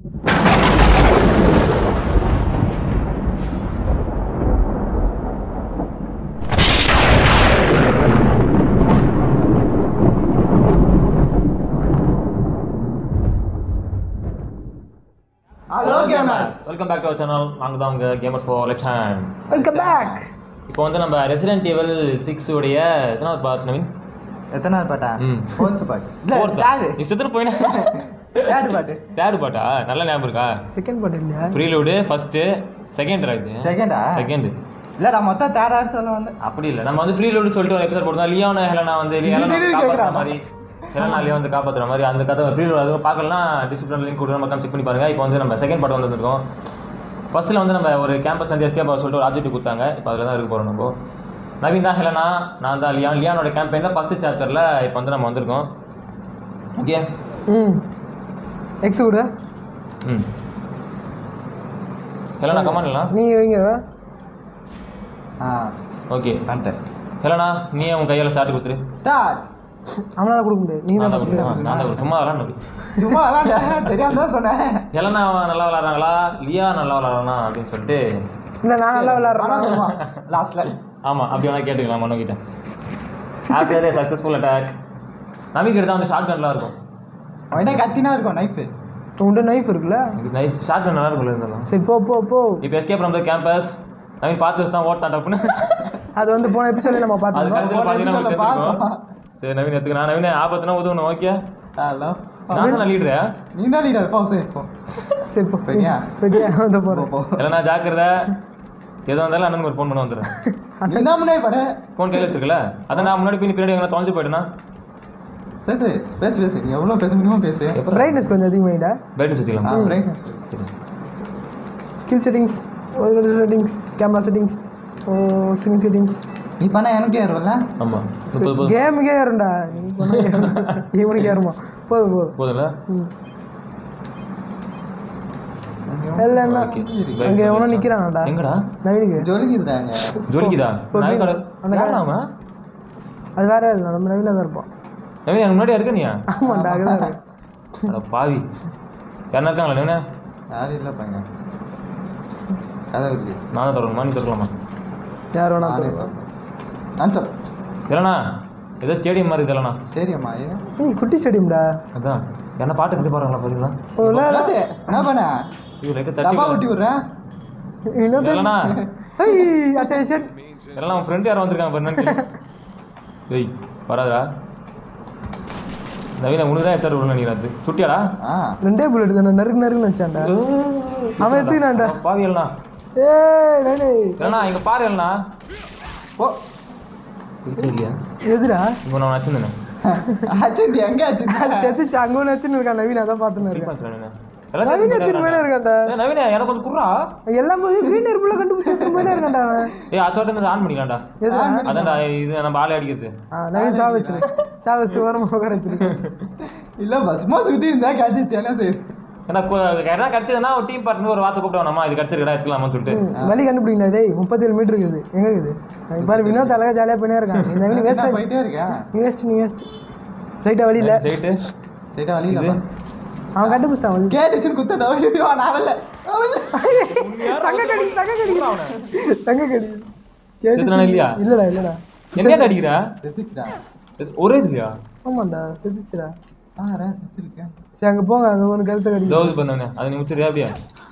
Hello gamers welcome back to our channel நாங்கள் தான் உங்கள் gamers for let time welcome back இப்போ வந்து நம்ம ரெசிடென்ட் எவல் சிக்ஸ் உடைய எத்தனாவது பார்ட் நவீன் எத்தனாவது பாட்டா ம். ஃபோர்த் பாட்டு Fourth ஆ? தேர்டு நீ செத்துட்டு போயினா தேர்டு பாட்டு தேர்டு பாட்டா நல்ல ஞாபகம் இருக்கா செகண்ட் பாட்டு இல்லையா ப்ரீலோடு ஃபர்ஸ்ட்டு செகண்ட் இது செகண்டா செகண்ட் இல்ல நான் மொத்தம் தேர்டான்னு சொல்ல வந்தேன் அப்படி இல்லை நம்ம வந்து ப்ரீலோடு சொல்லிட்டு ஒரு எபிசோட் போட்டோம் லியோன் ஹெலனா வந்து ஹெலனா திரும்பி காப்பாற்றுற கேக்குறான். மாதிரி ஹெலனா லியோ வந்து காப்பாற்றுற மாதிரி அந்த கதை ப்ரீலோடு அது பார்க்கலாம் டிஸ்கிரிப்ஷன் லிங்க் கொடுத்து நம்ம செக் பண்ணி பாருங்க இப்போ வந்து நம்ம செகண்ட் பாட்டு வந்துருக்கோம் ஃபர்ஸ்ட்டில் வந்து நம்ம ஒரு கேம்பஸ் வந்து எஸ்கேப் சொல்லிட்டு ஒரு ஆப்ஜெக்ட் கொடுத்தாங்க இப்போ அதில் தான் இருக்க போகிறோம் நம்ம நவீன் தான் ஹெலனா நான் தான் லியான் லியானோட கேம்பெயினில் ஃபஸ்ட்டு சாப்டரில் இப்போ வந்து நம்ம வந்திருக்கோம் ஓகே ம் எக்ஸ் கூட ம் ஹெலனா கமான் இல்லைனா நீ வைங்க ஆ ஓகே வந்துட்டேன் ஹெலனா நீ உன் கையால் ஸ்டார்ட் கொடுத்துரு ஸ்டார்ட் அவனால கொடுக்க முடியாது நீ நான் தான் தான் ஃபஸ்ட் கொடுத்தேன். நான் தான் கொடுத்தேன். சும்மா விளாண்டு சும்மா அதான் தெரியாம தான் சொன்னேன் ஹெலனா நல்லா விளாட்றாங்களா லியா நல்லா விளாட்றானா அப்படின்னு சொல்லிட்டு இல்லை நான் நல்லா ஆனா விளாட்றேன் சொல்லுவான் லாஸ்ட்ல ஆமாம் அப்படி வேணா கேட்டுக்கலாம் மனோ கிட்ட ஆஃப்டர் சக்ஸஸ்ஃபுல் அட்டாக் நவீன் கிட்ட தான் வந்து ஷார்ட் கன்லாம் இருக்கும் அவன் கத்தினா இருக்கும் நைஃபு உன்கிட்ட நைஃப் இருக்குல்ல நைஃப் ஷார்ட் கன் நல்லா இருக்கும்ல இருந்தாலும் சரி போ போ போ இப்போ escape from the campus Naveen பார்த்து வச்சு தான் ஓட்டான் டப்புன்னு அது வந்து போன எபிசோட்ல நம்ம அது பார்த்துருந்தோம் கழுத்தில் பார்த்தீங்கன்னா ஒரு நமக்கு நிமிஷம் தெரிஞ்சிருக்கும். சரி நவீன் எடுத்துக்க நான் நவீன் ஆபத்துனா உதவணும் ஓகே ஹலோ நான் தான் லீடரா நீ தான் லீடர் போ சரி போ சரி போ பெரியா? பெரியா வந்து போ, போகிறேன் போ இல்லைனா ஜாக்கிரதை எது வந்தாலும் அண்ணனுக்கு ஒரு ஃபோன் பண்ண வந்துடுறேன் நீ தான் முன்னாடி பாரு ஃபோன் கையில் வச்சிருக்கல அதான் நான் முன்னாடி பின்னாடி பின்னாடி எங்கே தொலைஞ்சு போயிட்டேனா சரி சரி பேசு பேசு நீ எவ்வளோ பேச முடியுமோ பேசு பிரைட்னஸ் கொஞ்சம் அதிகமாகிட்டா பேட்டு வச்சுக்கலாம் ஆ break. Skill settings settings camera settings oh screen settings நீ பண்ண எனக்கு ஏறும்ல ஆமாம் முப்பது போதும் கேமுக்கே ஏறும்டா நீ பண்ண ஏறும். இவனுக்கு ஏறுமா போதும் போதும் போதும்ல ம் இல்லைன்னா ஓகே அங்கே எவனோ நிற்கிறான்டா எங்கடா நவீனுக்கு ஜொலிக்குதுறாங்க ஜோலிக்குதா போ, நான் கடை அந்த கடை. யாராம அது வேற இல்லை நம்ம நவீனாக தான் இருப்போம் நவீன் எனக்கு முன்னாடி இருக்க நீயா ஆமாண்டா அங்கே தான் அட பாவி யாருன்னா இருக்காங்களா நவீன யாரும் இல்லை பாங்க கதவு இருக்கு நான் தான் தரணுமா நீ தரலாமா யார் வேணா நானே தருவா. பார்ப்பேன். ஆன்சர் இல்லைண்ணா ஏதோ ஸ்டேடியம் மாதிரி இதெல்லண்ணா சரி அம்மா ஏன் ஏய் குட்டி ஸ்டேடியம்டா அதான் என்ன பாட்டு கட்டி பாருங்களா பாருங்களா ஓ இல்லை என்னது? என்ன பண்ண இது லைட்டாக டப்பா தட்டி ஊட்டி விடுறேன் இன்னொரு இல்லைண்ணா ஏய் அட்டென்ஷன் இல்லைண்ணா உன் ஃப்ரெண்டு யாரும் வந்திருக்காங்க பாரு என்னன்னு ஏய் வராதடா நவீன உனக்கு தான் எச்சார் விடணும் நீ ராத்து சுட்டியாடா ஆ ரெண்டே புல்லட் தானே நறுக்கு நறுக்குன்னு வச்சான்டா அவன் எடுத்துக்கினான்டா பாவி இல்லைண்ணா ஏய் நானே இல்லைண்ணா இங்கே பாரு இல்லைண்ணா ஓ சரியா எதுடா இப்போ நான் வச்சிருந்தேன் அச்சந்தி எங்க அச்சந்தி செத்துச்சு அங்கே ஒன்று வச்சுன்னு இருக்கான் நவீன் அதான் பார்த்துன்னு இருக்கேன் நவீன் நவீன எத்தனை மேலே இருக்கான்டா நவீன எனக்கு கொஞ்சம் குர்ரா எல்லாம் போய் க்ரீன் ஏர்புள்ள கண்டுபிடிச்சி எத்தனை மேலே இருக்கான்டா அவன் ஏய் அதோட இருந்து ஆன் பண்ணிக்கலாம்டா எதுடா அதான்டா இது நம்ம ஆளே அடிக்கிறது ஆ நவீன் சா வச்சிரு சா வச்சுட்டு ஓரமாக உட்கார வச்சிருக்கு இல்ல பஸ்மா சுத்தி இருந்தா கழிச்சு என்ன செய்யுது ஏன்னா எதனா கிடைச்சதுன்னா ஒரு டீம் பார்ட்னர் ஒரு வார்த்தை கூப்பிடுவோம் இது கிடைச்சிருக்கா எடுத்துக்கலாமான்னு சொல்லிட்டு ம், வழி கண்டுபிடிக்கல டேய் முப்பத்தேழு மீட்டர் இருக்குது எங்க இருக்குது அங்க பாரு வினோத் அழகா ஜாலியாக பண்ணியே இருக்கான் இந்த நவீன் வேஸ்ட் நான் போயிட்டே இருக்கேன் நீ வேஸ்ட் நீ வேஸ்ட் ஸ்ட்ரைட்டாக வழி இல்லை சைட்டு சரிடா வழி இல்ல அவன் கண்டுபிடிச்சிட்டான் வழி கேட்டுச்சுன்னு குத்தணும் ஐயோ நான் வரல நான் வரல. சங்க கடி சங்க கடி சங்க கடி செத்துனானா இல்லையா? இல்லடா இல்லடா எங்கேயா அடிக்கிறா செத்துச்சுடா இது ஒரே இதுலையா ஆமாண்டா செத்துச்சுடா ஆ ரே செத்துருக்கேன் சரி அங்க போங்க அங்க ஒன்று கருத்தை கடி ஜோது பண்ணுங்க அதை நீ முடிச்சிருக்கா அப்படியா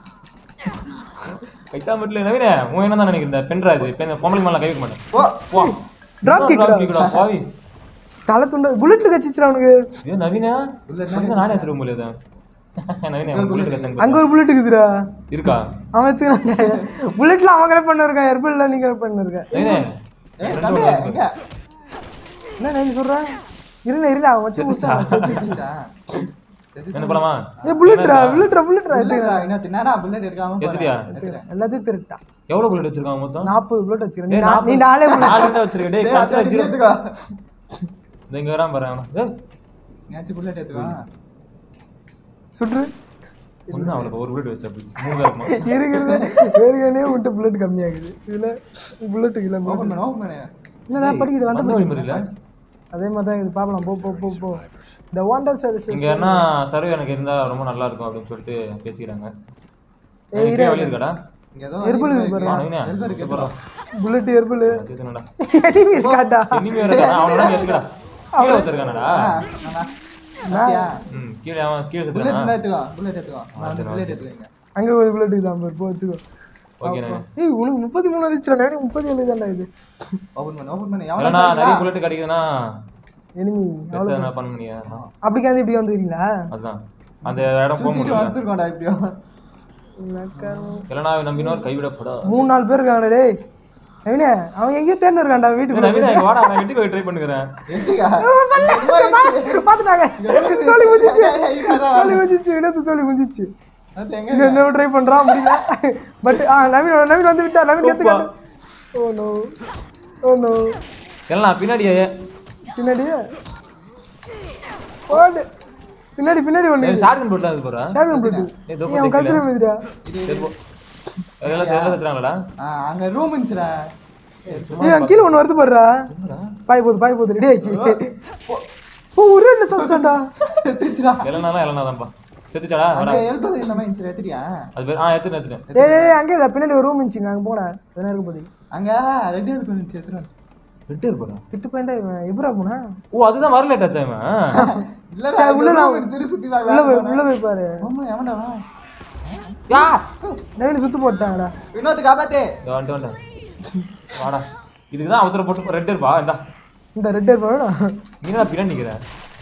கைத்தா மட்டும் நவீன உன் என்ன தான் நினைக்கிறேன் பெண்ரா இது பெண் பொம்பளை மேலே கை வைக்க மாட்டேன் ஓ வா Drop kick டா. கிக்கடா பாவி தலை துண்டு புல்லட்ல கச்சிச்சுடா அவனுக்கு ஏ நவீனா சொல்லுங்க நானே எடுத்துட்டு முடியாது நவீன புல்லட் கச்சன் அங்க ஒரு புல்லட் இருக்குதுடா இருக்கா அவன் எடுத்துக்கிறான்டா புல்லட்ல அவன் கரெக்ட் பண்ண இருக்கான் எர்பிள்ல நீ கரெக்ட் பண்ண இருக்க நவீன ஏய் தம்பி எங்க என்ன நான் சொல்றேன் இருல இருல அவன் வச்சு முடிச்சான் செத்துச்சு செத்துச்சா செத்துச்சா என்ன போலாமா ஏ புல்லட்ரா புல்லட்ரா புல்லட்ரா புல்லட்ரா இன்னும் தின்னாடா புல்லட் எடுக்காம போறேன். எடுத்துட்டியா? எடுத்துக்கிறேன். எல்லாத்தையும் திருட்டான் எவ்வளவு புல்லட் வச்சிருக்காங்க மொத்தம் நாற்பது புல்லட் வச்சுக்கிறேன் நீ ஏய், நா- நாற்பது. நீ நாலே bullet. நாலு கிட்ட வச்சிருக்க டேய் டேய், கடைசில அடுத்த ஜீரோ எடுத்துக்கோ. இந்த இங்க வராம பாரு அவன ஏய் நீயாச்சும் bullet எடுத்துக்கோ. சுற்று ஒண்ணு அவளுக்கு ஒரு புல்லட் வச்சு அப்படி மூணு தான் இருக்குமா இருக்கிறது ஏற்கனவே விட்டு புல்லட் கம்மியாகுது இதுல புல்லட்டுக்கு இல்லை Open பண்ணு, open பண்ணு. என்னடா படிக்கிட்டு வந்த வந்த வழி மாதிரி இல்ல அதே மாதிரி தான் இது பார்க்கலாம் போ போ போ போ இந்த வாண்டர் சர்வீஸ் இங்க என்ன சர்வே எனக்கு இருந்தா ரொம்ப நல்லா இருக்கும் அப்படின்னு சொல்லிட்டு பேசிக்கிறாங்க ஏய், இங்கே வழி இருக்காடா இங்க ஏதோ எறும்புல இருக்கு இருக்கு ஆ, பாரு. நவீனா, எல்பர் இருக்கு இங்க பாரு. புல்லட் எர்புல் சேர்த்துனடா. எனிமி இருக்காடா இனிமே வேற இருக்கானா? அவனோட எதுக்குடா? கீழே ஒருத்தருக்கானடா? பாத்தியா? ம், கீழே அவன் கீழே புல்லட் செத்துறானா? இருந்தா எடுத்துக்கோ புல்லட் எடுத்துக்கோ நான் வந்து புல்லட் எடுத்துக்கோங்க அங்கே ஒரு புல்லட் தான் பாரு போ எடுத்துக்கோ ஓகேண்ணே. ஏய் உனக்கு முப்பத்தி மூணு வந்துச்சுடா எனக்கு முப்பத்தி ஏழு தான்டா இது ஓபன் பண்ணு ஓபன் பண்ணு இல்லைண்ணா, எவ்வளவு நிறைய bullet கிடைக்குதுன்னா, எனிமி பெருசா என்ன பண்ண முடியாது. அப்படி காந்தி இப்படி வந்துக்கிறீங்களா அதுதான். அந்த இடம் போக சுத்திட்டு முடியல. வந்துருக்கோம்டா இப்படியோ இல்லைண்ணா, நம்பினோர் கைவிடப்படா. மூணு நாலு பேர் இருக்காங்க டேய் நவீனே அவன் எங்கேயோ தேர்ந்து இருக்கான்டா ஏய், வீட்டுக்கு நவீனா, இங்க வாடா, நான் வெட்டி போய் try பண்ணுகிறேன். எட்டுக்கா பார்த்துட்டாங்க சொல்லி முடிஞ்சிச்சு சொல்லி முடிஞ்சிச்சு இடத்து சொல்லி முடிஞ்சிச்சு அது எங்க இங்க என்ன ட்ரை பண்றான் முடியல பட் ஆ நவீன் நவீன் வந்து விட்டா நவீன் எடுத்துக்காட்டு ஓ நோ ஓ நோ இல்லைண்ணா, பின்னாடி பின்னாடியே ஓடு பின்னாடி பின்னாடி ஒண்ணு ஷார்ட் கன் போட்டுலாம் இருக்கு பாரு. ஷார்ட் போட்டு ஏய், இதோ ஏய் அவன் கழுத்துல மிதிடா சரி, போ. எல்லாம் சேர்ந்து செத்துறாங்களாடா? ஆ, அங்க ரூம் இருந்துச்சுடா ஏய் அங்க கீழே ஒண்ணு வருது பாருடா பாய் போகுது பாய் போகுது ரெடி ஆயிடுச்சு ஓ ஒரு ரெண்டு சஸ்டண்டா எடுத்துச்சுடா இல்லைண்ணா, இல்லைண்ணா தான்ப்பா. செத்துச்சாடா? அங்க வாடா. எல்பர் இந்த மாதிரி இருந்துச்சு எடுத்துட்டியா அது பேர்- ஆ, எடுத்துட்டேன், எடுத்துட்டேன். டேய் டேய், டேய் அங்கே இல்ல பின்னாடி ஒரு ரூம் இருந்துச்சு நாங்க போடா என்ன இருக்கு போது அங்க ரெட் எல்பர் இருந்துச்சு எடுத்துட்டு ரெட்டே இருப்பாரா? திட்டு பாயிண்டா இவன் எப்படா போனா ஓ அதுதான் வரல டச் ஆவன் இல்லடா சரி, உள்ள உள்ள நான் இருந்துச்சு சுத்தி உள்ள பார்க்கலாம் போய் உள்ள போய் பாரு ஆமா எவன்டா அவன்? யா நவீன் சுத்து போட்டாங்கடா வினோத் காப்பாத்தே இதோ வந்துட்டு வந்துட்டேன். வாடா இதுக்கு தான் அவசர போட்டு ரெட் இருப்பா இந்தா இந்த ரெட் ஏர் வேணும் நீ தான் பின்னாடி நிக்கிற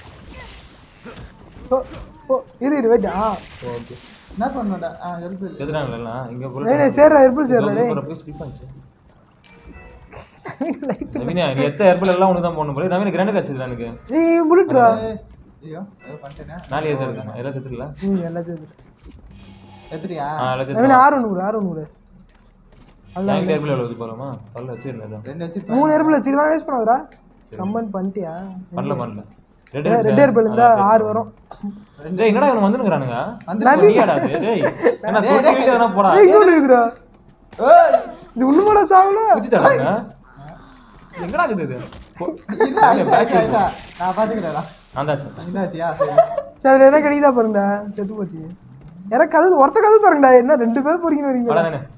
ஓ ஓ இரு இரு வெயிட் ஆ ஓகே என்ன பண்ணடா ஆ எல்பர் செத்துறாங்கல்ல எல்லாம் இங்க டேய் புல்லட் டேய் சேர்றா எர்பிள் சேர்றா டேய் போய் ஸ்கிப் பண்ணிச்சு நவீனா நீ எத்த ஏர்பல் எல்லாம் உனக்கு தான் போடணும் போல நவீன கிராண்ட் கட்சிது எனக்கு ஏய் புல்லட்ரா ஐயோ ஏதோ பண்ணிட்டேனே நாலு ஏத்த இருக்கு எல்லாம் செத்துக்கல ம் எல்லாத்தையும் எடுத்துட்டு. எடுத்துட்டியா ஆ எல்லாம் நவீன் ஆறு ஒன்று கொடு ஆறு ஒன்று கொடு செத்து ஏர்பல் எவ்வளவு வச்சு போறோமா பல்ல வச்சிருந்தேன் ரெண்டு வச்சிருப்பேன் மூணு எர்பிள் வச்சிருவா வேஸ்ட் பண்ணாதடா கம்பன் பண்ணிட்டியா பண்ணல பண்ணல ரெட் ரெட் ஏர்பிள் இருந்தா ஆறு வரும் டேய் என்னடா இவன் வந்துனுக்குறானுங்க வந்து நீயாடா அது டேய் என்ன சொல்லி வீட்டு எதனா போடா ஏய் இங்க ஒன்று இருக்குதுடா ஏய் இது ஒண்ணுமாடா சாவல குதிச்சாடாங்க எங்கடா இருக்குது இது போ- இல்ல இல்ல இல்ல, இல்ல நான் பாத்துக்கிறேன்டா ஆந்தாச்சு இதாச்சியா சரி சரி அதுல என்ன கிடைக்குதா பாருங்கடா செத்து போச்சு யாரா கதவு ஒருத்த கதவு தரங்கடா என்ன ரெண்டு பேரும் பொறிக்கணும் வரீங்க வாடா நானு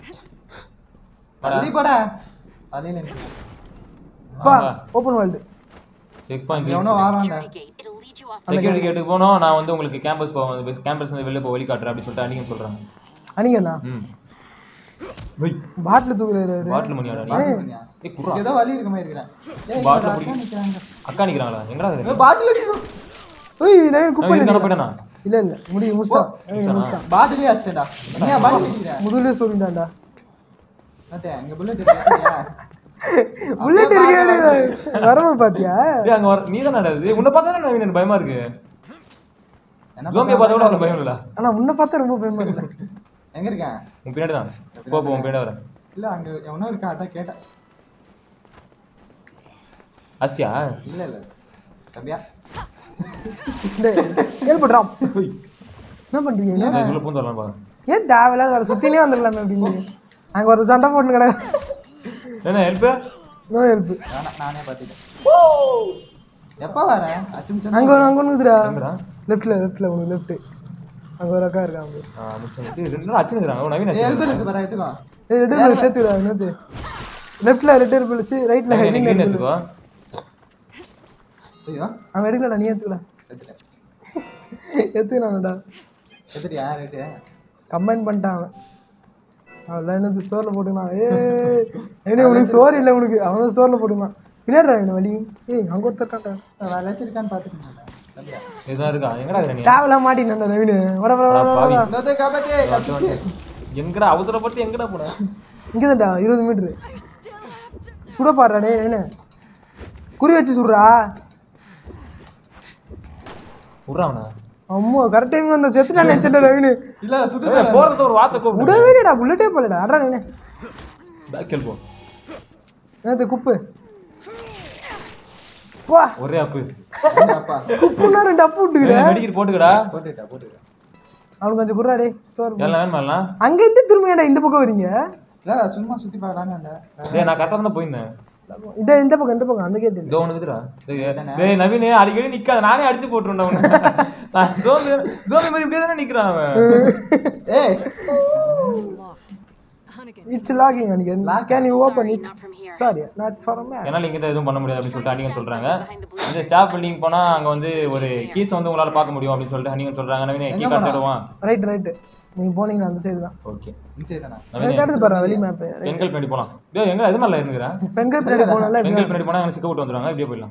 தள்ளி போடா அதே நினைக்கிறேன் பா ஓப்பன் வேர்ல்டு செக் பாயிண்ட் எவனோ வாரான்டா gate. It'll lead you off. Security கேட்டுக்கு போனோம் நான் வந்து உங்களுக்கு கேம்பஸ் போவேன் கேம்பஸ் வந்து வெளில போய் வழி காட்டுறேன் அப்படின்னு சொல்லிட்டு அன்னைக்கு சொல்றாங்க அணிங்கண்ணா ம் வை பாட்டில் தூக்குறாரு அவரு பாட்டில் மணியாடா நீ பாத்துக்கிறியா? ஏய் குர்ரா ஏதோ வலி இருக்க மாதிரி இருக்கிறேன் ஏய் பாட்டில் இங்க பிடிக்க அக்கா நிக்கிறாங்க. அக்கா நிக்கிறாங்களா எங்கடா ஏய், இருக்கு பாட்டில் அடிக்கிறோம் ஓய் நவீன் குக் அவன் பண்ணி இருக்கான போயிட்டானா இல்ல இல்ல முடி முஸ்டான் நவீன் முஸ்டான் பாட்டிலே அடிச்சிட்டேன்டா என்ன பாட்டில் அடிக்கிறேன் முதுகுலே சொல்லிட்டான்டா அத்தே அங்க புல்லட் எடுத்துட்டியா புல்லட் இருக்கே வரவு பாத்தியா ஏய் அங்க வர நீ தான் நடக்குது உன்னை பார்த்தா நவீன் எனக்கு பயமா இருக்கு என்ன ஜோம்பியை பார்த்தா கூட அவ்வளவு பயம் இல்ல ஆனா உன்னை பார்த்தா ரொம்ப பயமா இல்ல எங்க இருக்கேன் உன் பின்னாடி தான் போ போ உன் பின்னாடி வரேன் இல்ல அங்க எவனோ இருக்கான் அதான் கேட்டேன் அஸ்தியா இல்ல இல்ல தம்பியா டேய் ஏற்படுறா என்ன பண்றீங்க என்ன? உள்ள பூந்து வரலாம் பாருங்க ஏன் தேவையில்லாத வேலை சுத்தினே வந்துடலாமே அப்படின்னு அங்க ஒரு சண்டை போட்டு கிட என்ன ஹெல்ப் நோ ஹெல்ப் வேணாம் நானே பாத்துட்டேன் எப்ப வரேன் அச்சும் அங்க ஒரு அங்க ஒன்று இருக்குதுடா எங்கடா லெஃப்ட்ல லெஃப்ட்ல உனக்கு லெஃப்ட் அங்க ஒரு அக்கா இருக்காங்க ஆ முடிச்சு ரெண்டு நாள் அச்சுனுக்குறாங்க நவீன் எல்பர் அச்சு இருக்கு பாரு எடுத்துக்கோ ஏய் ரெட் ஹெல்ப் சேர்த்து விடா என்னது லெஃப்ட்ல ரெட் ஹெல்ப் வச்சு ரைட்ல நீ ஹெல்ப் கிரீன் எடுத்துக்கோ ஐயோ அவன் எடுக்கலடா நீ எடுத்துக்கடா எடுத்துட்டேன் எடுத்துக்கலாம்டா எடுத்துட்டியா ரேட்டு கம்பைன் பண்ணிட்டான் அவன் அவன் என்னது ஸ்டோரில் போட்டுக்கலாம் ஏய் ஏய் உனக்கு ஸ்டோர் இல்லை உனக்கு அவன் ஸ்டோரில் போட்டுக்கலாம் பின்னாடி என்ன வழி ஏய் அங்கே ஒருத்தர் இருக்கான்டா வேலை வச்சிருக்கான்னு பாத்துக்கோங்க தம்பியா இதுதான் இருக்கா எங்கடா இருக்கிற நீ தேவையில்லாம் மாட்டினா நவீன் வட வட வட பாவி இன்னொருத்த காப்பாத்தே கத்திச்சு எங்கடா அவசரப்பட்டு எங்கடா போன இங்கே தான்டா இருபது மீட்ரு சுட பாடுறா டே என்ன குறி வச்சு சுடுறா விட்றாவனா அம்மா கரெக்ட் டைம் வந்த செத்துட்டா நினச்சிட்டா நவீன் இல்ல சுட்டு போறது ஒரு வார்த்தை கூப்பிடு விடவே இல்லைடா புல்லட்டே போலடா அட்ரா நவீனே பேக் ஹெல்ப் என்னது குப்பு பா ஒரே அப்பு அப்பா குப்புன்னா ரெண்டு அப்பு விட்டுக்கிறேன் மெடிக்கல் போட்டுக்கடா போட்டுட்டா போட்டுட்டா அவனுக்கு கொஞ்சம் குர்ரா டே ஸ்டோர் எல்லாம் வேணுமா எல்லாம் அங்கேருந்து திரும்ப ஏன்டா இந்த பக்கம் வரீங்க இல்லடா சும்மா சுத்தி பார்க்கலான்னு வந்தேன் டேய் நான் கரெக்டாக தான் போயிருந்தேன் இந்த இந்த பக்கம் இந்த பக்கம் அந்த கேட்டு இதோ உனக்கு இதுடா டேய், டேய் நவீன் அடிக்கடி நிக்காத நானே அடிச்சு போட்டுருந்தேன் அவனை நான் ஜோம்பி ஜோம்பி மாதிரி இப்படியே தானே நிக்கிறான் அவன் ஏய் இட்ஸ் லாகிங் அனிகன் can you open it Not from here. Sorry not for man என்னால் இங்கே எதுவும் பண்ண முடியாது அப்படின்னு சொல்லிட்டு ஹனிகன் சொல்றாங்க இந்த ஸ்டாப் பில்டிங் போனா அங்க வந்து ஒரு கீஸ் வந்து உங்களால பார்க்க முடியும் அப்படின்னு சொல்லிட்டு ஹனிகன் சொல்றாங்க நவீன் கீ கார்டு தேடுவான் ரைட் ரைட் நீங்க போனீங்கன்னா அந்த சைடு தான் ஓகே இன்சே தானே நவீன் எடுத்து பாரு வெளி மேப் பெண்கள் பின்னாடி போலாம் டேய் எங்க எது மேல இருந்துக்கிறேன் பெண்கள் பின்னாடி போனால பெண்கள் பின்னாடி போனா எனக்கு சிக்க விட்டு வந்துருவாங்க இப்படியே போயிடலாம்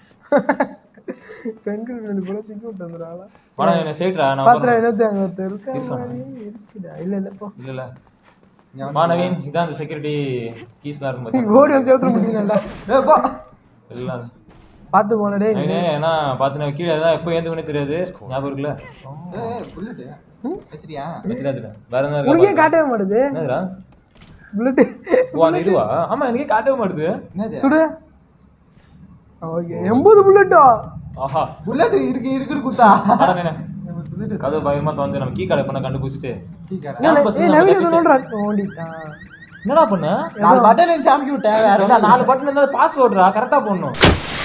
பெண்கள் பின்னாடி போனா சிக்கி விட்டு வந்துடுறாங்களா வாடா என்ன சேட்ரா நான் பாத்திரம் எழுபத்தி அங்க ஒருத்தர் இருக்கா மாதிரி இருக்குடா இல்ல இல்ல போ இல்ல இல்ல இங்க வா நவீன் இதான் அந்த செக்யூரிட்டி கீஸ்லாம் இருக்கும் பாத்தியா? ஓடி வந்து சேர்த்து முடியுங்களா ஏய் போ எல்லாம் பார்த்து போன டேய் நவீனே ஏன்னா பார்த்து நான் கீழே தான் எப்போ ஏந்துக்குனே தெரியாது ஞாபகம் இருக்குல்ல ஏய் புல்லட் எத்திரியா தெரியாது வேற என்ன உனக்கே இருக்கா காட்டவே மாட்டுது என்னதுடா புல்லட் ஓ அந்த இதுவா ஆமா எனக்கே காட்டவே மாட்டுது என்னது சுடு ஓகே எண்பது புல்லட்டா ஆஹா புல்லட் இருக்கு இருக்குன்னு குத்தா வாடா நவீனே. புல்லட் கதவு பயமா வந்து நம்ம கீ கடை பண்ண கண்டுபிடிச்சிட்டு டீக்காரா ஏய் நவீன் எதுவும் நோண்டுறான் ஓடிட்டான் என்னடா பண்ண நாலு பட்டன் சாமி விட்டேன் வேற ஏண்டா, நாலு பட்டன் இருந்தா பாஸ்வேர்டுடா கரெக்டா போடணும்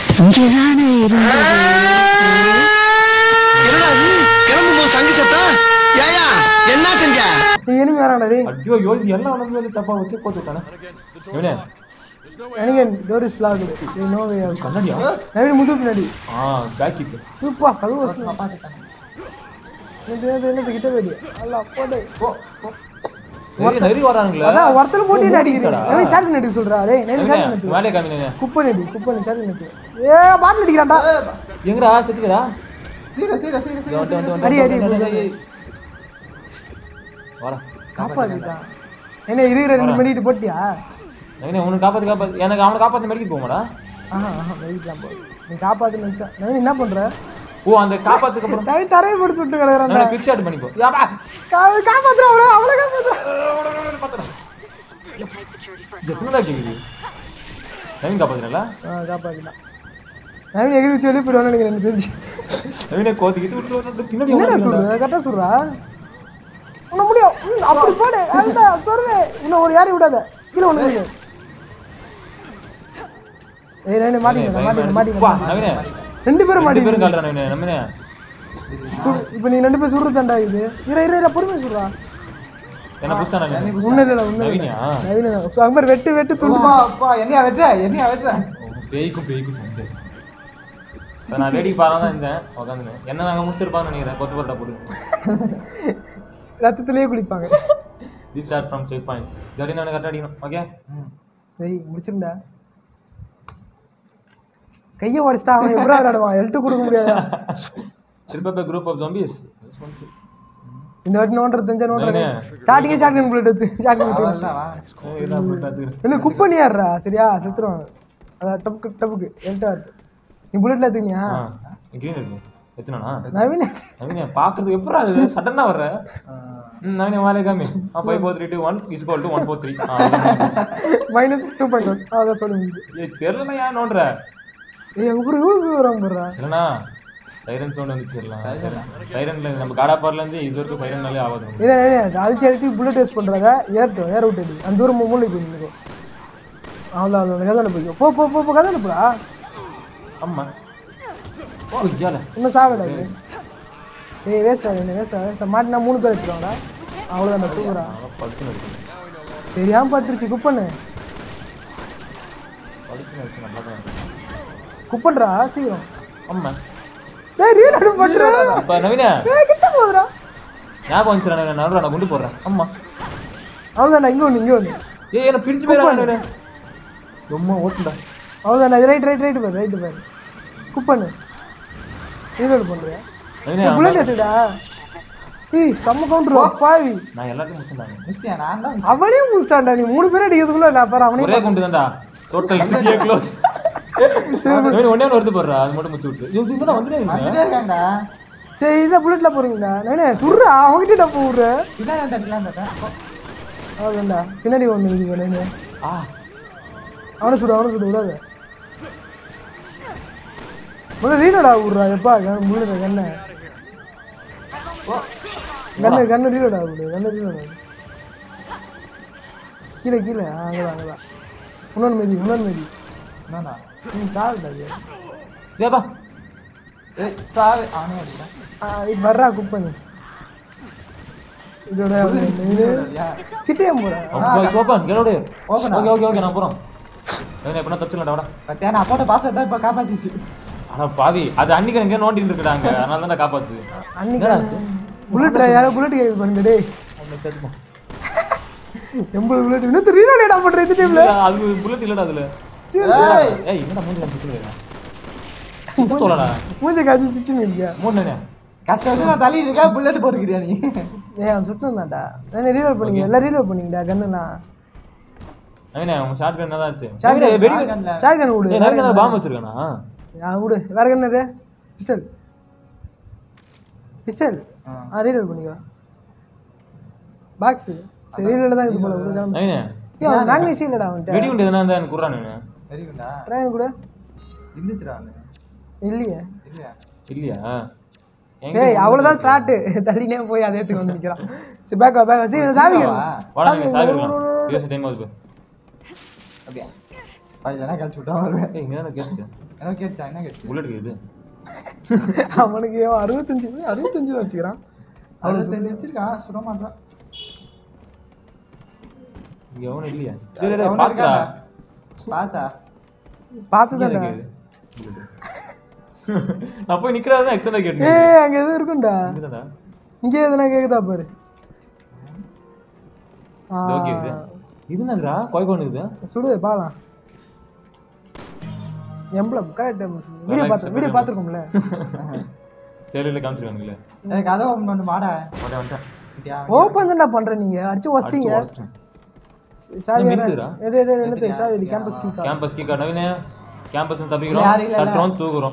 என்னடா நீ கிளம்பும் போது சங்கு சத்தா ஏயா என்ன செஞ்ச நீ இனிமே வரான்டா டேய் ஐயோ ஐயோ இது எல்லாம் வந்து வந்து தப்பா வச்சு கோத்துட்டானே இவனே அனிகன் டோர் இஸ் லாக்டு நீ நோ வே அவுட் கண்ணாடியா நவீன் முது பின்னாடி ஆ பேக் கீப் இப்பா கதவு வசனம் பாத்துட்டாங்க இது இது என்னது கிட்ட வேடி அல்ல போடு போ போ நிறைய நிறைய வரானுங்களே அதான் ஒருத்தர் போட்டு அடிக்கிறேன் மூடிச்சடா. நவீன் ஷார்ட் நடி சொல்றா டேய் நவீன் ஷார்ட் நடி வேலையை காமிங்க குப்பை நடி குப்பை நடி ஷார்ட் நடி ஏ பாட்டில் அடிக்கிறான்டா எங்கடா செத்துக்கடா சீர சீர சீர சீர சீர அடி, அடி, வாடா காப்பாத்திட்டான் என்ன இருக்கிற ரெண்டு மணிட்டு போட்டியா நவீனே உனக்கு காப்பாத்து காப்பாத்து எனக்கு அவனை காப்பாத்து மெடிக்கிட்டு போமாடா ஆஹா ஆஹா வெயிட்லாம் போ நீ காப்பாத்து நினைச்சா நவீன் என்ன பண்ற ஓ அந்த காப்பாத்துக்கு அப்புறம் நவீன் தரையை போட்டு விட்டு கிடக்குறான்டா நான் பிக் ஷாட் பண்ணிப்போ யாபா கா- காப்பாத்துறா அவள அவளை காப்பாத்துறா This is some pretty tight security for a இது எத்தனை கேக்குது நவீன் காப்பாத்துறல ஆ காப்பாத்திட்டான் நவீன் எகிரி வச்சு வெளியே போயிடுவான்னு நினைக்கிறேன் எனக்கு தெரிஞ்சு நவீனே கோத்திக்கிட்டு விட்டு விட்டு பின்னாடி என்னடா உட்கார்ந்து சொல்ற கரெக்டா சொல்றா உன்ன முடியும் ம், அப்படி போடு அதுதான் சொல்றேன் இன்னும் ஒரு யாரையும் விடாத கீழே ஒண்ணு இருக்கு ஏய் நவீன் மாட்டிங்க மாட்டிங்க மாட்டிங்க வா, நவீனே ரெண்டு பேரும் ரெண்டு மாட்டிங்க பேரும் கால்றா நவீனே நவீனே சுடு இப்போ நீ ரெண்டு பேரும் சுடுறது தாண்டா இது இர இர இர பொறுமையா சுடுறா என்ன புடிச்சா நவீனே ஒண்ணு இல்ல ஒண்ணு இல்ல நவீனியா நவீன அங்க பாரு வெட்டு வெட்டு துண்டு அப்பா அப்பா என்னையா வெட்டுற என்னையா வெட்டுற பேய்க்கும் பேய்க்கும் சண்டை இப்ப நான் வேடிக்கை பார்த்தா தான் இருந்தேன் உட்காந்து என்ன நாங்கள் முடிச்சிருப்பான்னு நினைக்கிறேன் கொத்து பரோட்டா போட்டு ரத்தத்திலேயே குளிப்பாங்க ரீஸ்டார்ட் ஃப்ரம் செக் பாயிண்ட் இல்லாட்டி நான் கரெக்டாக அடிக்கணும் ஓகே டேய் முடிச்சிருந்தா கையை உடச்சிட்டா அவன் எப்படா விளையாடுவான் எழுத்து கொடுக்க முடியாது திருப்ப குரூப் ஆஃப் ஜாம்பிஸ் இந்த வாட்டி நோண்டுறது தெரிஞ்சா நோண்டுறேன் நவீனே. ஸ்டார்டிங்கே ஷார்ட் கன் புல்லட் எடுத்து ஷார்ட் கன் எடுத்து அவள்தான் வா என்ன குக் பண்ணி ஆடுறா சரியா செத்துருவான் அதான் டப்புக்கு டப்புக்கு எழுட்டா இருக்கு நீ புல்லட்ல எடுத்துக்கினியா க்ரீன் இருக்கு எத்தனா நவீன் நவீன பார்க்கறதுக்கு எப்படா அது சடனாக வர்ற ம் நவீன வேலை காமி ஆ five four three two one is goal two one four three minus two point one அதான் சொல்லி முடியுது ஏய் தெரிலனா ஏன் நோண்டுற ஏய் உங்க ஊருக்கு வராம போடுறா இல்லைண்ணா சைரன் சவுண்ட் வந்துச்சு எல்லாம் சைரன்ல நம்ம காடாப்பார்லேருந்து இது வரைக்கும் சைரன்னாலே ஆகாது நமக்கு. இல்லை இல்லை அழுத்தி அழுத்தி புல்லட் வேஸ்ட் பண்ணுறத ஏறட்டும் ஏற விட்டு அடி. அந்த தூரம் மூளைக்கு போய் நிற்கும் அவ்வளோ அவ்வளோ அந்த கதை போய்க்கும் போ போ போ போ கதை அனுப்புடா ஆமா ஓ இயால இன்னும் சாவிடாது ஏய் வேஸ்டா என்ன வேஸ்டா வேஸ்டா மாட்டினா மூணு பேர் வச்சுருவாங்கடா அவ்வளோதான் சூப்பரா படுத்துன்னு இருக்கு தெரியாம பட்டுருச்சு குப்பண்ணு படுத்துன்னு இருக்கு நல்லா தான் இருக்கு குப்பன்றா சீக்கிரம் ஆமா டேய் ரீல் அடு பண்ற இப்போ நவீன ஏய் கிட்ட போகுதுடா ஞாபகம் வந்துச்சு நான் நடுவில் நான் குண்டு போடுறேன் ஆமா அவ்வளோதான்டா இங்கே ஒன்று இங்கே ஒன்று ஏய் என்ன பிரிச்சு போயிடா ரொம்ப ஓட்டுடா அவ்வளோதான்டா இது ரைட் ரைட் ரைட்டு பாரு ரைட்டு பாரு குப்பண்ணு ரீலோடு பண்ணுறியா நவீன புல்லட் எடுத்துடா ஏய் செம்ம கவுண்டர் பாவி நான் எல்லாத்தையும் முடிச்சுட்டாங்க முடிச்சிட்டியா நான் தான் அவனே முடிச்சிட்டான்டா நீ மூணு பேர் அடிக்கிறதுக்குள்ள நான் பாரு அவனே ஒரே குண்டு தான்டா டோட்டல் சிட்டியே க்ளோஸ் ஒன்னே ஒன்று வருது போடுறா அது மட்டும் முடிச்சு விட்டு இது இன்னும் வந்துட்டே வந்துட்டே இருக்காங்கடா சரி இதை புல்லட்ல போறீங்களா நானே சுடுறா அவன்கிட்ட நான் போடுறேன் பின்னாடி வந்து அடிக்கலாம் பார்த்தேன் அவ்வளோதான்டா பின்னாடி ஒன்று இருக்கு நானே ஆ அவனை சுடு அவனை சுடு விடாத முதல்ல ரீலோடா விடுறா எப்பா கன் முள்ளு கண்ணை கண்ணு கண்ணு ரீலோடா விடு கண்ணு ரீலோடா கீழே கீழே ஆ, அங்கதான் அங்கதான் இன்னொன்று மீதி இன்னொன்று மீதி என்னண்ணா ம் சாப்பிடாது ஏப்பா ஏய் சாவு அவனே அடிக்கிறான் இப்போ வர்றா குக் பண்ணி இதோட இது யா கிட்டே போகிறேன் ஓப்பன் கெலோடு Open ஆ? ஓகே ஓகே ஓகே நான் போகிறோம் எப்படின்னா தப்பிச்சுலாம் வாடா பத்தியா நான் போட்ட பாஸ்வேர்ட் தான் இப்போ காப்பாத்திச்சு ஆனா பாவி அது அன்னைக்கு எனக்கு நோண்டிட்டு இருக்காங்க அதனால தான் காப்பாத்துது அன்னைக்கு புல்லட் யாரோ புல்லட் கேட்குது பண்ணுங்க டேய் எண்பது புல்லட் இன்னும் ரீலோட் ஏடா பண்ணுற இந்த டைம்ல அது புல்லட் இல்லடா அதுல சரி ஏய் ஏய் என்னடா மூஞ்சி வந்து சுத்துறீங்க சுத்த சொல்லடா மூஞ்ச காய்ச்சி சிச்சுன்னு இருக்கியா மூணு கஷ்டம் நான் தள்ளி இருக்கா புல்லட் போட்டுக்கிறியா நீ ஏன் அவன் சுட்டினான்டா நான் ரீலோட் பண்ணிங்க எல்லாம் ரீலோட் பண்ணிங்கடா கண்ணுனா நவீனே உங்க ஷார்ட் கன் தான் ஆச்சு Shotgun. நவீனே, வெடி Shotgun ல. ஷார்ட் கன் விடு ஏய் நிறைய பாம்பு வச்சிருக்கானா ஆ விடு வேற கண்ணு இது பிஸ்டல் பிஸ்டல் ஆ. ஆ ரீலோட் பண்ணிக்கோ பாக்ஸ் சரி ரீலோட் தான் இது போல விடு கிளம்பு. நவீனே ஏய் அவன் மேக்னீசியம் இல்லடா அவன்கிட்ட வெடி உண்டு எதுனா இருந்தா எனக்கு குடுறா நீனு வெரி குண்டா ட்ரெயின் கூட இருந்துச்சுடா அவனு இல்லையே இல்லையா இல்லையா எங்க டேய் அவ்வளவுதான் ஸ்டார்ட் தள்ளினே போய் அதே எடுத்துக்கு வந்து நிக்கிறான் சரி பேக் பேக் சரி சாவி வா. வாடா நீங்க சாவி எடுக்கலாம் பேச டைம் ஆகுது அப்படியா பாய்தானே கழிச்சு விட்டா வருவேன் ஏய் இங்க என்ன கேட்ச்சு என்ன கேட்டுச்சா என்ன கேட்டுச்சு புல்லட் இது அவனுக்கு ஏன் அறுபத்தஞ்சு அறுபத்தஞ்சு தான் வச்சுக்கிறான் அவ்வளோ தெரிஞ்சு வச்சிருக்கான் சுட மாட்டான் இங்க எவனும் இல்லையா டேய், டேய், டேய், அவனா பாத்துடா இருக்கான்டா. பார்த்தா பார்த்து இங்க தான்டா இருக்கு. நான் போய் நிக்கிறாதான் எக்ஸலா கேட்டு ஏய் அங்க எதுவும் இருக்கும்டா இதுதான்டா இங்கே எதுனா கேக்குதா பாரு ஆ, இது ஓகே இது இது என்னதுடா கோயக்கோன் இது சுடு பாலாம் எம்பளம் கரெக்ட் வீடியோ பார்த்து வீடியோ பார்த்துருக்கோம்ல தெரியல காமிச்சிருக்கானுங்களே ஏய் கதை ஓப்பன் பண்ணு மாடா மாட்டேன் வந்துட்டேன் இந்தியா ஓப்பன் தான் பண்றேன் நீங்க அடிச்சு வச்சிட்டீங்க சாவி இன்னும் இருக்குதுடா? என்னது சாவி campus key campus key card Naveen campus யாரும் தப்பிக்கிறோம் இல்லைல்ல? தட்டுறோம் தூக்குறோம்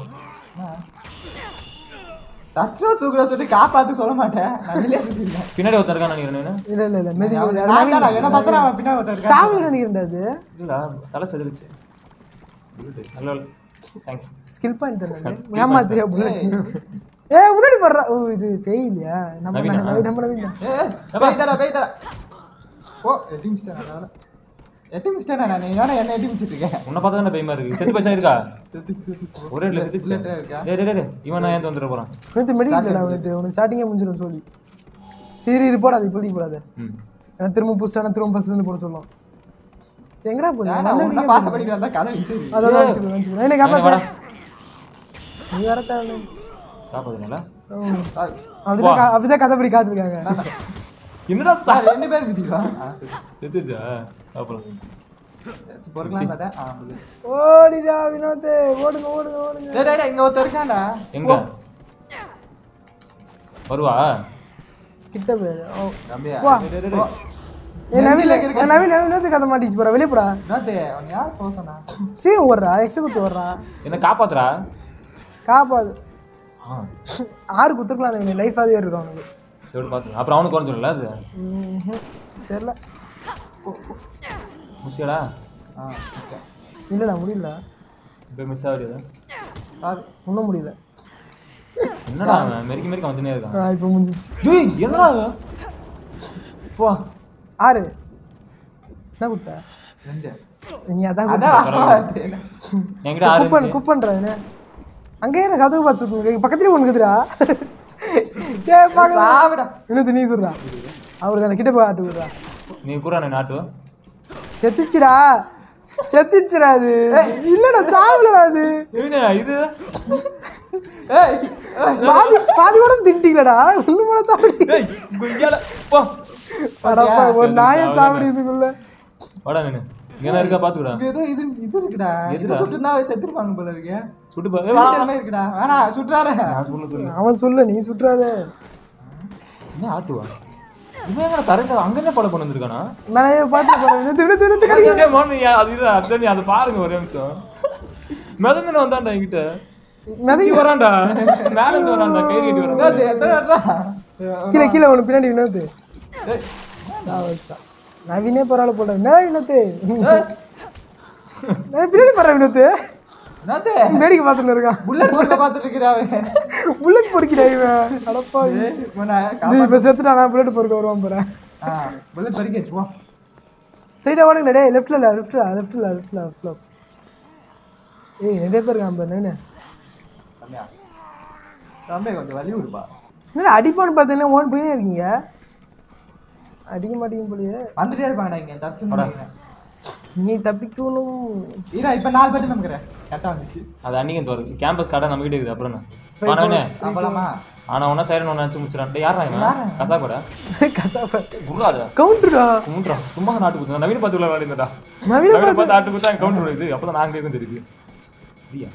தட்டுற தூக்குற சொல்லி காப்பாத்து சொல்ல மாட்டேன் நான் வெளியே சுத்திருக்கேன் பின்னாடி ஒருத்தன் இருக்கான் நினைக்கிறேன் இல்ல இல்ல இல்ல மெதி மெதி அது நான் தான்டா, என்ன பார்த்தா அவன் பின்னாடி ஒருத்தன் இருக்கான். சாவி நினைக்கிறேன்டா அது இல்லடா தலை செதுருச்சு நல்ல தேங்க்ஸ் ஸ்கில் பாயிண்ட் தானே ஏமாத்திரியா புல்லட் ஏ முன்னாடி படுறா ஓ இது பேய் இல்லையா நம்ம நவீனா? நம்ம நம்ம நவீனா ஏய், ஏய், பேய் தரா, பேய் தரா. ஓ, எட்டி மிச்சிட்டேன் நான் அவளை. எட்டி மிச்சிட்டேனா நான்? ஏன்னா என்ன எட்டி மிச்சிட்டு இருக்கேன்? உன்னை பார்த்தா தானே பயமா இருக்கு செத்து பச்சா இருக்கா செத்துச்சு, செத்துச்சு. ஒரே இடத்துல செத்துச்சு bullet இருக்கா? டேய் டேய் டேய் இவன் நான் ஏன் வந்துட போறான் நேற்று மெடிக்கல் உனக்கு உனக்கு ஸ்டார்டிங்கே முடிஞ்சிடும் சொல்லி சரி இது போடாது இப்போதைக்கு போடாது ம் ஏன்னா திரும்ப புஸ்டான திரும்ப ஃபர்ஸ்ட் இருந்து போட சொல்லும் சரி எங்கடா போகுது ஏன்னா, வந்து உன்னை அடிக்க பார்க்க போகுது. படிக்கிட்டு வந்தா கதை மிச்சது. அதான் வச்சுக்கோ வச்சுக்கோ என்ன நவீன, காப்பாத்த வாடா. நீ வர தேவை காப்பாத்துறல சார், அப்படிதான் கா- அப்படிதான் கதைப்படி காத்திருக்காங்க என்னடா சார், ரெண்டு பேர் மிதிக்கவா? ஆ, சரி. செத்துச்சா அப்புறம் சரி, பொறுக்கலாம்னு பார்த்தேன். ஆ, bullet. ஓடிடா வினோத் ஓடுங்க ஓடுங்க ஓடுங்க டேய், டேய், டேய், இங்க ஒருத்தன் இருக்கான்டா. எங்க வருவா கிட்ட போயிடு ஓ தம்பியா? வா. டேய், டேய், டேய். ஏ நவீன் ஏ, நவீன் நவீன் கதை மாட்டிச்சு போறா வெளியே போடா என்னத்து, உன்னை யார் போக சொன்னா? சீன் ஓடுறா எக்ஸ் குத்து ஓடுறா என்ன காப்பாத்துறா காப்பாது ஆ ஆறு குத்துருக்கலாம் நவீன் லைஃப் அதே இருக்கும் அவனுக்கு சரி பார்த்து அப்புறம் அவனுக்கு குறைஞ்சிடும்ல அது ம்ஹும். தெரியல முசியாடா ஆ, மிச்சிட்டேன். இல்லடா முடியல இப்போ மிஸ் ஆகுது சாரி. ஒன்றும் முடியல என்னடா அவன் மெரிக்க மெரிக்க வந்துனே இருக்கான் ஆ, இப்போ முடிஞ்சிச்சு டேய் என்னடா அவன் போ ஆறு என்ன குத்த ரெண்டு. நீ அதான் அதான் குத்த. ஆறு. என்கிட்ட ஆறு குக் பண்ணு இருந்துச்சு. குக் பண்றேன் அங்கேயே எனக்கு கதவு பார்த்து சுட்டு பக்கத்துலயே ஒன்று இருக்குதுடா ஏ பாக்க சாவுடா. இன்னும் நீ சொல்றா அவரு தானே கிட்ட போய் ஆட்டு விடுறா நீ கூட நாட்டு செத்துச்சுடா செத்துச்சுடா அது இல்லடா சாவலடா அது என்ன இது ஏய், ஏய், பாதி பாதி கூட தின்ட்டீங்களடா ஒண்ணு போல சாப்பிடு டேய் குய்யால போ அடப்பா ஒரு நாயை சாப்பிடு இதுக்குள்ள வாடா நின்னு இங்க என்ன இருக்கா பாத்துக்கடா இங்க ஏதோ இது இது இருக்குடா இது எதுடா? சுட்டுனா செத்துருப்பாங்க போல இருக்கு சுட்டு பா சிரிக்கிற மாதிரி இருக்குடா வேணாம் சுற்றாத நான் சொல்ல சொல்லு அவன் சொல்ல நீ சுற்றாத என்ன ஆட்டுவா இவன் எங்க கரெக்டா அங்க என்ன படம் கொண்டு வந்திருக்கானா நானே பார்த்து போறேன் நிறுத்து நிறுத்து நிறுத்து கடி. அதே மோனி, அது இல்ல அதான் நீ அதை பாருங்க ஒரே நிமிஷம் மிதந்துன்னு வந்தான்டா என்கிட்ட நதி இங்க வரான்டா மேல இருந்து வரான்டா கயிறு கட்டி வரான் என்னது, எத்தனை வருடா? கீழே கீழே ஒன்று பின்னாடி வினோத்து ஏய், சாவச்சா நவீனே பரவாயில்ல போட என்ன வினோத்து நான் பின்னாடி படுற வினோத்து என்னது? வேடிக்கை பார்த்துட்டு இருக்கான் புல்லட் பொறுக்க பார்த்துட்டு இருக்கிறா அவன். புல்லட் பொறுக்கிடா இவன் அடப்பா ஏய், இவனை இது காப்பாத்து. இப்போ செத்துட்டானா புல்லட் பொறுக்க வருவான் போறேன் ஆ, புல்லட் பொறுக்கியாச்சு, போ. ஸ்ட்ரைட்டாக ஓடுங்க டேய் லெஃப்ட்டில் இல்லை லெஃப்ட்டில் லெஃப்ட்டில் லெஃப்ட்டில் லெஃப்ட்டில் ஏய் நிறைய பேர் இருக்கான் பாரு நான் தம்பியா தம்பி கொஞ்சம் வலி விடுப்பா என்ன அடிப்பான்னு பார்த்தீங்கன்னா ஓன் போயினே இருக்கீங்க அடிக்க மாட்டீங்க போலியே வந்துட்டே இருப்பாங்கடா இங்க தப்பிச்சு நினைக்கிறேன் நீ தப்பிக்கணும் ஈரா இப்ப நாலு பேர் நமக்குறேன் கரெக்டா வந்துச்சு அது அன்னைக்கு தோறு கேம்பஸ் கடை நம்ம கிட்ட இருக்குது அப்புறம் என்ன ஆனவனே போலாமா ஆனா ஒன்னா சைரன் ஒன்று நினச்சி முடிச்சிடான் யாரா இவன் கசா கூட கசாப்பா குருடாது கவுண்டரா கும்பிட்றான் சும்மா நாட்டு குத்து நவீன பார்த்து உள்ள விளையாடுறா நவீன நவீன பார்த்து ஆட்டு குத்தா கவுண்டர் இது அப்பதான் நாங்க இருக்கும் தெரியுது அப்படியா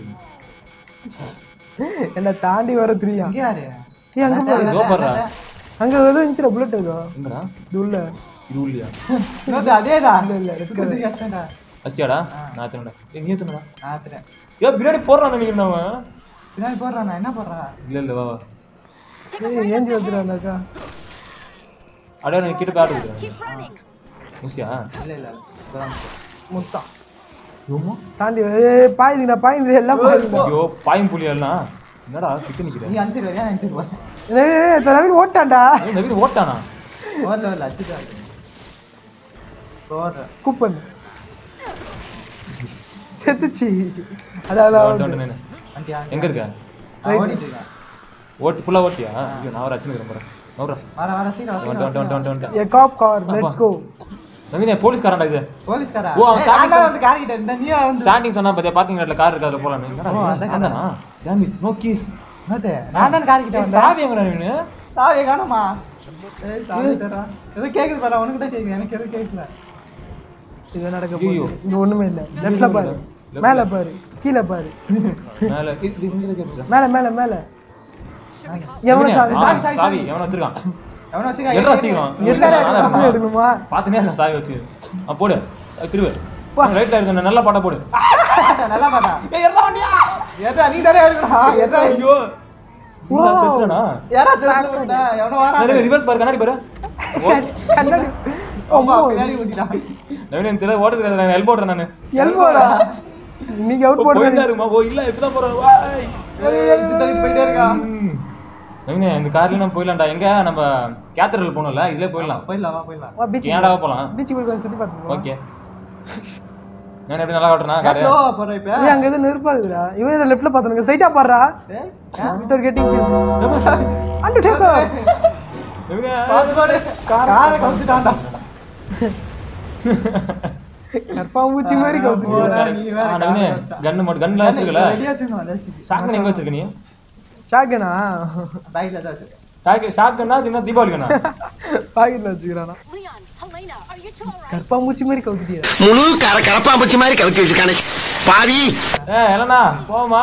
என்ன தாண்டி வர தெரியும் இங்க யாரு ஏய் அங்க பாரு இதோ பாருடா அங்க ஏதோ இருந்துச்சுடா புல்லட் ஏதோ எங்கடா இது உள்ள இது இல்லையா இன்னொரு அதேதான் இல்ல, இல்ல, சுத்தத்துக்கு கஷ்டம்டா அஸ்டியாடா நான் எத்தனடா ஏ நீ எத்தனடா நான் ஆத்துறேன் ஏ பின்னாடி போடுறான் நினைக்கிறேன் அவன் பின்னாடி போடுறான் நான் என்ன போடுறான் இல்ல இல்ல வா வா ஏய் ஏஞ்சி வந்துடா அந்த அக்கா அப்படியே நீ கிட்ட காட்டு கொடுக்குறேன் Keep running. முசியா இல்ல இல்ல இப்பதான் முடிச்சேன். முஸ்தான் யோமா தாண்டி ஏய் பாயுதுங்கடா பாயுது எல்லாம் பாயுதுங்கடா ஐயோ பாயும் புலி எல்லாம் என்னடா கிட்ட நிக்கிறேன் நீ அனுப்பிச்சிட்டு வரியா அனுப்பிச்சிட்டு போறேன் ஏய், ஏய், ஏய், நவீன் ஓட்டான்டா ஏய் நவீன் ஓட்டானா ஓடல வரல அச்சுட்டா போடுறேன் கூப்பன் செத்துச்சு அதான் வந்துட்டு வந்துட்டு நின்னு. வண்டி ஆன் எங்க இருக்க நான் ஓடிட்டு இருக்கேன் ஓட்டு ஃபுல்லா ஓட்டியா ஐயோ நான் ஒரு அச்சுன்னு போறேன் நவுறா வர வர சீக்கிரம் வந்துட்டு வந்துட்டு சீக்கிரம் வந்துட்டு வந்துட்டு a cop car let's go Naveen போலீஸ்காரன்டா இது போலீஸ்காரா ஓ, அவன் ஏய், நான் தான் starting- வந்து கார் கிட்ட இருந்தேன் நீ வந்து ஸ்டார்டிங் சொன்னா பாத்தியா பார்க்கிங் லாட்ல கார் இருக்கு அதுல போலாம் என்னடா ஓ, இது? அந்த அதானா? Damn it, no keys. என்னது நான் தான் கார் கிட்ட ஏய், வந்தேன் சாவி எங்கடா நவீன் சாவியை காணுமா ஏய் சாவி தரா ஏதோ கேக்குது பாரு உனக்கு தான் கேக்குது எனக்கு எதுவும் கேட்கல இது நடக்க ஐயோ. போகுது இங்க ஒண்ணுமே இல்ல லெஃப்ட்ல பாரு மேல பாரு கீழ பாரு மேல இது இது இங்க இருக்கு மேல மேல மேல எவ்வளவு சாவி ஆ, சாவி சாவி சாவி எவன வச்சிருக்கான் எவனை வச்சுக்கா எட்ரா சீக்கிரம் இருந்தாரே நான் தான் சாவி இருக்கேன். எடுக்கணுமா பாத்துனே இருக்கேன் சாவி வச்சு ஆ, போடு அது திருவு வா. ரைட்ல இருக்கு நல்ல பாட்டா போடு நல்லா பாட்டா ஏறா நீ தானே எடுக்கணும் ஏறா ஐயோ இந்த செத்துட்டானா யாரா சேர்ந்து விட்டா எவனோ வாரா நிறைய ரிவர்ஸ் பாரு கண்ணாடி பாரு கண்ணாடி அம்மா பின்னாடி ஓட்டிட்டான் நவீன் எனக்கு தெரியல ஓட்ட தெரியாது நான் எல்போ ஓடுறேன் நானு எல்போடா நீங்க அவுட் போயிட்டே போடுங்க இருக்குமா ஓ இல்ல இப்பதான் போறேன் வாய். ஏய் சித்தகிட்டு போயிட்டே இருக்கா ம். நவீனே இந்த கார்ல நம்ம போயிடலாம்டா எங்க நம்ம கேத்தரல் போகணும்ல இதுல போயிடலாம் போயிடலாம் வா போயிடலாம் வா பீச் ஏன்டா போலாம் பீச் போய் கொஞ்சம் சுத்தி பார்த்துட்டு ஓகே நான் எப்படி நல்லா ஓட்டுறேன் ஏன் காரு ஸ்லோவா போற இப்ப ஏய் அங்க எதுவும் நெருப்பாகுதுடா இவன் லெஃப்ட்ல பாத்துனுங்க ஸ்ட்ரைட்டா பாடுறா ஏய், ஏன்? வித்தவுட் கெட்டிங் அண்டு டேக் நவீனே பாத்து பாடு காரை கவுத்துட்டான்டா கற்பாம்பூச்சி மாதிரி கவுத்து போடா, நீ வேற ஆ, நவீனே கன்னு மட்டும் கன்னுலாம் வச்சிருக்கல வெளியே வச்சிருந்தோம் லாஸ்டிக் ஷாக்கன் எங்க வச்சிருக்க நீ ஷாக்கனா பேக்ல தான் வச்சிருக்கேன் ஷாக்கு ஷாக்கன்னா தின்னா தீபாவளி கண்ணா பாக்கெட்ல வச்சுக்கிறானா Leon, Helena, are you two alright? கற்பாம்பூச்சி மாதிரி கவுத்துட்டியா முழு கர கரப்பாம்பூச்சி மாதிரி கவுத்தி வச்சிருக்கானே பாவி ஏ எலனா போமா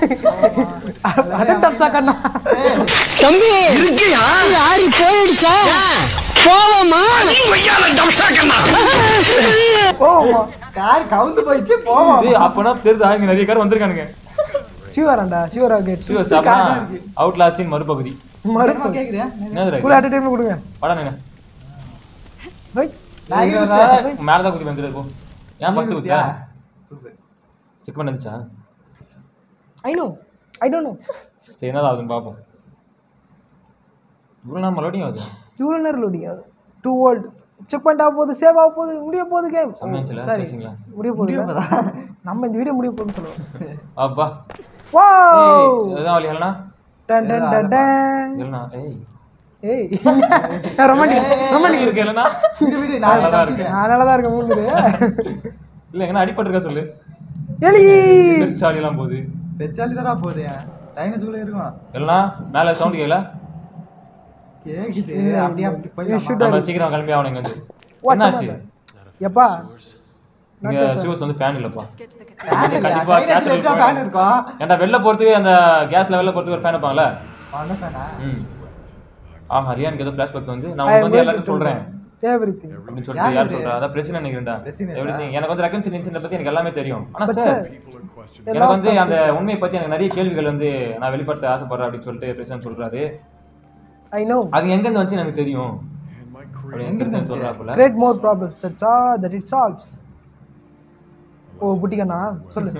அடட் அப்சா கண்ணா தம்பி இருக்கியா ஆறி போயிடுச்சா போவோமா டம்சாக்கண்ணா போவோமா கார் கவுந்து போயிடுச்சு போவோம் ஏய் அப்பனா தெரியுதா இங்க நிறைய கார் வந்திருக்கானுங்க சிவராண்டா சிவரா கேட் சிவ சாப்பினா அவுட் லாஸ்டின் மறுபகுதி என்னமா கேக்குதா என்னதுடா கூட அட் டைம்ல கொடுங்க படம் என்ன வை நான் இங்க வச்சிட்டேன். மேல தான் குதி வந்துரு போ ஏன் ஃபர்ஸ்ட் குதிச்சா சூப்பர் செக் பண்ண வந்துச்சா I know I don't know சரி என்னதான் ஆகுதுன்னு பார்ப்போம் இவ்வளோ நான் மறுபடியும் ஆகுது இவ்வளோ நேரம் லோடிங் ஆகுது டூ வோல்ட் செக் பண்ணிட்டா போகுது சேவ் ஆக போகுது முடிய போகுது கேம் சமையல் சரி பேசுங்களா முடிய போகுது நம்ம இந்த வீடியோ முடிய போகுதுன்னு சொல்லுவோம் அப்பா வாவ் இதுதான் வழி ஹெலனா டன் டன் டன் டன் ஹெலனா ஏய் ஏய் ரொமான்டிக் ரொமான்டிக் இருக்கு ஹெலனா விடு விடு நான் நல்லா இருக்கு. தப்பிச்சிட்டேன். நான் நல்லா தான் இருக்கேன் மூணு இல்ல எங்கன்னா அடிபட்டிருக்கா சொல்லு எலி பெருச்சாலி எல்லாம் போகுது பெச்சாலி தானே போகுது டைனோசூல இருக்கும் ஹெலனா மேல சவுண்ட் கேட்கல கேக்குது அப்படியே அப்படி You போயிடலாமா? should நம்ம சீக்கிரம் கிளம்பி ஆகணும் இங்க வந்து What's the என்னாச்சு matter? எப்பா இங்க ஷூஸ் வந்து ஃபேன் இல்லப்பா Just get to the Fan இல்லையா? கண்டிப்பா டைனோசூல கேட்டல் எப்படிடா fan இருக்கும்? ஏன்டா வெளில போறதுக்கு அந்த கேஸ்ல வெளில போறதுக்கு ஒரு ஃபேன் வைப்பாங்கல்ல அவன் fan ஆ? ம் ஆ ஹரியானுக்கு ஏதோ ஃபிளாஷ்பேக் வந்து நான் உங்களுக்கு வந்து எல்லாருக்கும் சொல்றேன் எவ்ரிதிங் அப்படின்னு சொல்லிட்டு யார் சொல்றா அதான் பிரச்சனை நினைக்கிறேன்டா President ஆ? எவ்ரிதிங் எனக்கு வந்து ரெக்கன்சிலியன்ஸ் பத்தி எனக்கு எல்லாமே தெரியும் ஆனா But சார் sir, எனக்கு வந்து அந்த உண்மையை பத்தி எனக்கு நிறைய கேள்விகள் வந்து நான் வெளிப்படுத்த ஆசைப்படுறேன் அப்படின்னு சொல்லிட்டு பிரசிடன்ட் சொல்றாரு ஐ நோ அது எங்க இருந்து வந்து எனக்கு தெரியும் அப்படின்னு பிரசிடன்ட் சொல்றாப்புல create more problems that's all that it solves ஓ புட்டிகண்ணா சொல்லு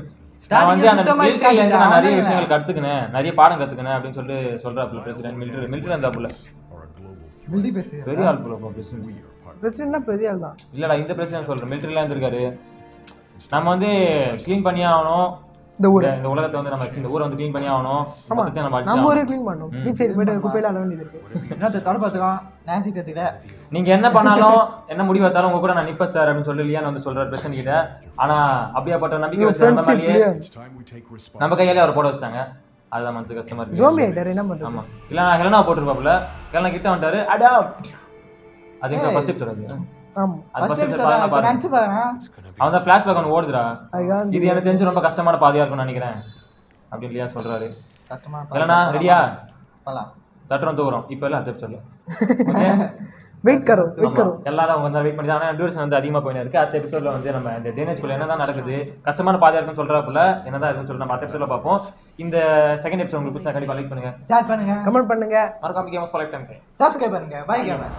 நான் வந்து அந்த சுத்தமா மிலிட்டரியில இருந்து நான் நிறைய அவன் விஷயங்கள் கத்துக்கினேன் நிறைய பாடம் கத்துக்கினேன் அப்படின்னு சொல்லிட்டு சொல்றாப்புல பிரசிடென்ட் மிலிட்டரி மிலிட்டரி இருந்தாப்புல மில்டி பேசு பெரிய ஆள் போல பிரசிடென்ட் பிரசிடென்ட்னா பெரிய ஆள் தான் இல்லடா இந்த பிரசிடென்ட் சொல்றேன் மிலிட்டரியில இருந்திருக்காரு நம்ம வந்து க்ளீன் பண்ணி ஆகணும் இந்த ஊர் இந்த- இந்த உலகத்தை வந்து நம்ம இந்த ஊரை வந்து க்ளீன் பண்ணி ஆகணும் ஆமா மொத்தத்தை நம்ம நம்ம அழிச்சு ஊரே க்ளீன் பண்ணோம் பீச் சைடு போயிட்டு குப்பையில அள்ள வேண்டியது இருக்கு இன்னொருத்த தொட பார்த்துக்கோம் நான்சி கத்துக்கிற நீங்க என்ன பண்ணாலும் என்ன முடிவு எடுத்தாலும் உங்க கூட நான் நிப்பேன் சார் அப்படின்னு சொல்லி லியான் வந்து சொல்றாரு பிரசிடென்ட் கிட்ட ஆனா அப்படியாப்பட்ட நம்பிக்கை வச்சு நம்ம ஃப்ரெண்ட்ஷிப் மேலேயே நம்ம கையாலே அவர் போட வச்சிட்டாங்க அதுதான் மனசு கஷ்டமா இருக்கு ஜோம்பி ஆயிட்டாரு என்ன பண்றது ஆமா இல்ல நான் ஹெலனா போட்டிருப்பாப்புல ஹெலனா கிட்ட வந்துட்டாரு அடாப்ட் அது எங்க ஃபர்ஸ்ட் எபிசோட் அது ஆமா அது ஃபர்ஸ்ட் ஃபர்ஸ்ட் எபிசோட் எபிசோட் இப்ப நினைச்சு பாருங்க அவன் தான் ஃபிளாஷ்பேக் ஒன்று ஓடுதுடா அதுக்காக இது எனக்கு தெரிஞ்சு ரொம்ப கஷ்டமான பாதையா இருக்கும்னு நினைக்கிறேன் அப்படின்னு இல்லையா சொல்றாரு கஷ்டமா இல்லைண்ணா ரெடியா போலாம் தட்டுறோம் தூக்குறோம் இப்போ இல்லை அடுத்த எபிசோட்ல ஓகே வெயிட் கரோ வெயிட் கரோ எல்லாரும் கொஞ்சம் வெயிட் பண்ணி ஆனால் டியூரேஷன் வந்து அதிகமாக போயின்னு இருக்கு அடுத்த எபிசோட்ல வந்து நம்ம இந்த டேனேஜ்குள்ள என்னதான் நடக்குது கஷ்டமான பாதையா இருக்குன்னு சொல்றாப்புல என்னதான் இருக்குன்னு சொல்லிட்டு நம்ம அடுத்த எபிசோட்ல பார்ப்போம் இந்த செகண்ட் எபிசோட் உங்களுக்கு பிடிச்சா கண்டிப்பா லைக் பண்ணுங்க ஷேர் பண்ணுங்க கமெண்ட் பண்ணுங்க மறக்காம கேமஸ் ஃபாலோ டைம் சப்ஸ்கிரைப் பண்ணுங்க bye gamers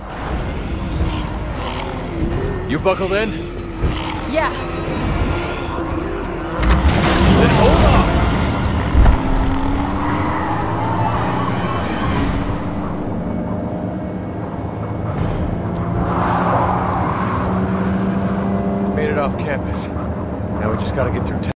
You buckled in? Yeah. Then hold on! Made it off campus. Now we just gotta get through town.